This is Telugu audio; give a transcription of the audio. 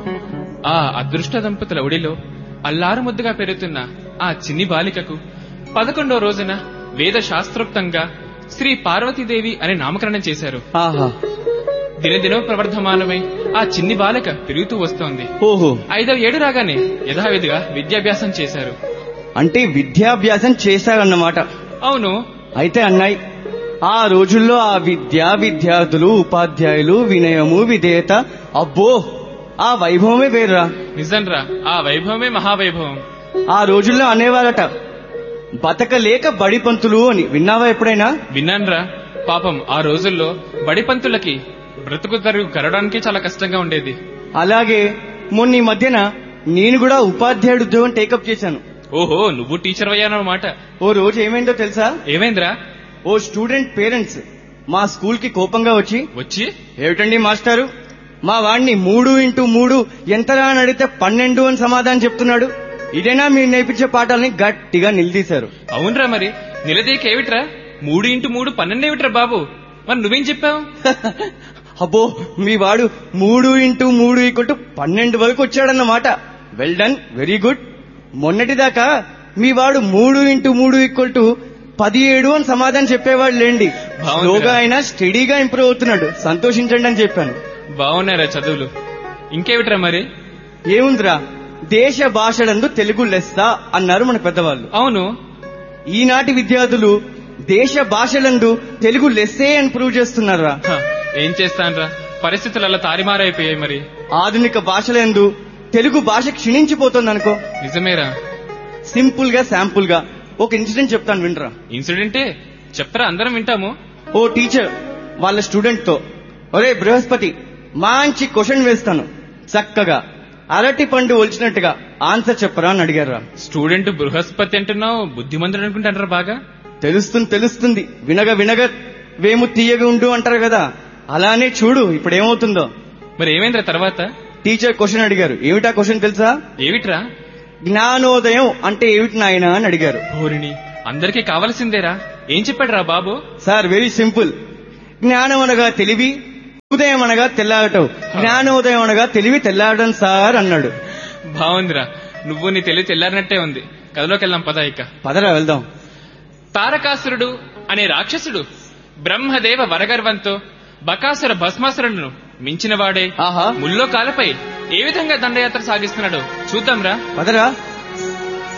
ఆ అదృష్ట దంపతుల ఒడిలో అల్లారు ముద్దుగా పెరుగుతున్న ఆ చిన్ని బాలికకు పదకొండో రోజున వేద శాస్త్రోక్తంగా శ్రీ పార్వతీదేవి అని నామకరణం చేశారు ఆహా దినదినో ప్రవర్ధమానమై ఆ చిన్ని బాలిక పెరుగుతూ వస్తోంది ఓహో ఐదవ ఏడు రాగానే యథావిధిగా విద్యాభ్యాసం చేశారు అంటే విద్యాభ్యాసం చేశారన్నమాట అవును అయితే అన్నాయి ఆ రోజుల్లో ఆ విద్య విద్యార్థులు ఉపాధ్యాయులు వినయము విధేయత అబ్బో ఆ వైభవమే వేర్రా నిజంరా ఆ వైభవమే మహావైభవం ఆ రోజుల్లో అనేవారట బతకలేక బడి పంతులు అని విన్నావా ఎప్పుడైనా విన్నాన్రా పాపం ఆ రోజుల్లో బడిపంతులకి బ్రతుకు తరుగు కరడానికి చాలా కష్టంగా ఉండేది అలాగే మొన్న ఈ మధ్యన నేను కూడా ఉపాధ్యాయుడు ఉద్యోగం టేకప్ చేశాను ఓహో నువ్వు టీచర్ అయ్యానమాట ఓ రోజు ఏమైందో తెలుసా ఏమైందిరా ఓ స్టూడెంట్ పేరెంట్స్ మా స్కూల్ కి కోపంగా వచ్చి వచ్చి ఏమిటండి మాస్టారు మా వాడిని మూడు ఇంటూ మూడు ఎంతరా అని అడిగితే పన్నెండు అని సమాధానం చెప్తున్నాడు ఇదేనా మీరు నేర్పించే పాఠాలని గట్టిగా నిలదీశారు అవునరా మరి నిలదీక ఏమిట్రా మూడు ఇంటూ మూడు పన్నెండు ఏమిట్రా బాబు మరి నువ్వేం చెప్పావు అబ్బో మీ వాడు మూడు ఇంటూ మూడు ఈక్వల్ టు పన్నెండు వరకు వచ్చాడన్నమాట వెల్ డన్ వెరీ గుడ్ మొన్నటిదాకా మీ వాడు మూడు ఇంటూ మూడు ఈక్వల్ టు పదిహేడు అని సమాధానం చెప్పేవాడు లేండి బాగుందిరా. స్లోగా అయినా స్టడీగా ఇంప్రూవ్ అవుతున్నాడు సంతోషించండి అని చెప్పాను బాగున్నారా చదువులు ఇంకేమిట్రా మరి ఏముందిరా దేశ భాషలందు తెలుగు లెస్స అన్నారు మన పెద్దవాళ్ళు అవును ఈనాటి విద్యార్థులు దేశ భాషలందు తెలుగు లెస్సే అని ప్రూవ్ చేస్తున్నారా హ, ఏం చేస్తాన్రా పరిస్థితులు అలా తారిమారైపోయాయి మరి ఆధునిక భాషలందు తెలుగు భాష క్షీణించిపోతుంది అనుకో నిజమేరా సింపుల్ గా శాంపుల్ గా ఒక ఇన్సిడెంట్ చెప్తాను వినరా ఇన్సిడెంటే చెప్పరా అందరం వింటాము ఓ టీచర్ వాళ్ళ స్టూడెంట్ తో ఒరే బృహస్పతి మంచి క్వశ్చన్ వేస్తాను చక్కగా అరటి పండు ఒలిచినట్టుగా ఆన్సర్ చెప్పరా అని అడిగారా స్టూడెంట్ బృహస్పతి అంటున్నావు బుద్ధిమంతుడు అనుకుంటారా బాగా తెలుస్తుంది తెలుస్తుంది వినగ వినగ వేము తీయగా ఉండు అంటారు కదా అలానే చూడు ఇప్పుడు ఏమవుతుందో మరి ఏమైందిరా తర్వాత టీచర్ క్వశ్చన్ అడిగారు ఏమిటా క్వశ్చన్ తెలుసా ఏమిట్రా జ్ఞానోదయం అంటే ఏమిటి నాయనా అని అడిగారు భోరిని అందరికీ కావలసిందేరా ఏం చెప్పాడురా బాబు సార్ వెరీ సింపుల్ జ్ఞానం అనగా తెలివి ఉదయం అనగా తెల్లారటం జ్ఞానోదయం అనగా తెలివి తెల్లారడం సార్ అన్నాడు బాగుందిరా నువ్వు నీ తెలివి తెల్లారినట్టే ఉంది కథలోకి వెళ్దాం పద ఇక పదరా వెళ్దాం తారకాసురుడు అనే రాక్షసుడు బ్రహ్మదేవ వరగర్వంతో బకాసుర భస్మాసురుడును మించినవాడే ఆహా ముల్లో కాలపై ఏ విధంగా దండయాత్ర సాగిస్తున్నాడో చూద్దాంరా పదరా